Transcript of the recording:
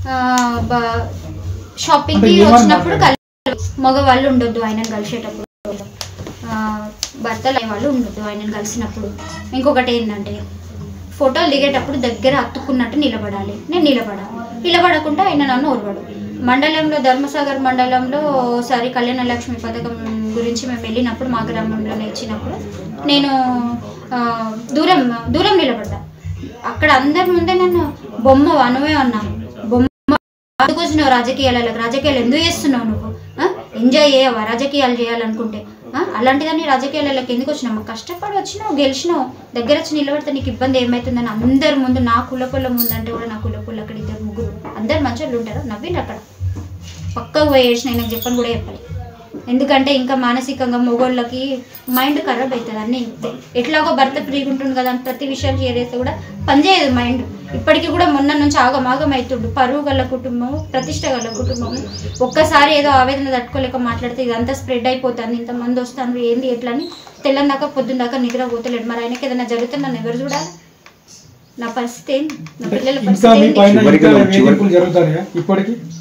ఆ, బ- షాపింగ్కి అంటే ఏమని వచ్చినప్పుడు మాట్లాడారు? కలిసి మగవాళ్ళు ఉండొద్దు ఆయనను కలిసేటప్పుడు ఆ, భర్తలు అయ్యే వాళ్ళు ఉండొద్దు ఆయనను కలిసినప్పుడు ఇంకొకటి ఏంటంటే ఫోటోలు దిగేటప్పుడు దగ్గర అత్తుకున్నట్టు నిలబడాలి నేను నిలబడాలి నిలబడకుండా ఆయన నన్ను ఓర్వడు మండలంలో ధర్మసాగర్ మండలంలో ఒకసారి కళ్యాణ లక్ష్మి పథకం గురించి మేము వెళ్ళినప్పుడు మా గ్రామంలోనే ఇచ్చినప్పుడు నేను ఆ, దూరం దూరం నిలబడ్డా అక్కడ అందరి ముందే నన్ను బొమ్మ అనువే అన్నాను బొమ్మ ఎందుకు వచ్చినావు రాజకీయాలకు రాజకీయాలు ఎందుకు చేస్తున్నావు నువ్వు ఆ? ఎంజాయ్ చేయవా రాజకీయాలు చేయాలనుకుంటే ఆ? అలాంటిదాన్ని రాజకీయాలకు ఎందుకు వచ్చినావు కష్టపడి వచ్చినావు గెలిచినావు దగ్గర వచ్చి నిలబడితే నీకు ఇబ్బంది ఏమవుతుందని అందరి ముందు నా కులపుల్ల ముందు అంటే కూడా నా కులపుల్ల అక్కడ ఇద్దరు ముగ్గురు అందరు మంచోళ్ళు ఉంటారు నవ్విండ్రు అక్కడ పక్కకు పోయి ఏడ్చిన నాకు చెప్పని కూడా చెప్పాలి ఎందుకంటే ఇంకా మానసికంగా మొగోళ్ళకి మైండ్ ఖరాబ్ అవుతుంది అన్నీ చెప్తే ఎట్లాగో భర్త ఫ్రీగా ఉంటుంది కదా అని ప్రతి విషయం షేర్ చేస్తే కూడా పనిచేయదు మైండ్ ఇప్పటికీ కూడా మొన్న నుంచి ఆగమాగం అవుతుండు పరువు గల కుటుంబం ప్రతిష్ట గల కుటుంబం ఒక్కసారి ఏదో ఆవేదన తట్టుకోలేక మాట్లాడితే ఇదంతా స్ప్రెడ్ అయిపోతుంది ఇంతమంది వస్తాను ఏంది ఎట్లా అని తెల్లని దాకా పొద్దున్న దాకా నిద్ర పోతలేడు మరి ఆయనకి ఏదైనా జరిగితే నన్ను ఎవరు చూడాలి నా పరిస్థితి ఏంది నా పిల్లల ఇంకా పరిస్థితి మీ ఏంది పైన చివరికి ఇంకా చివరికి- వేధింపులు జరుగుతాయా ఇప్పటికి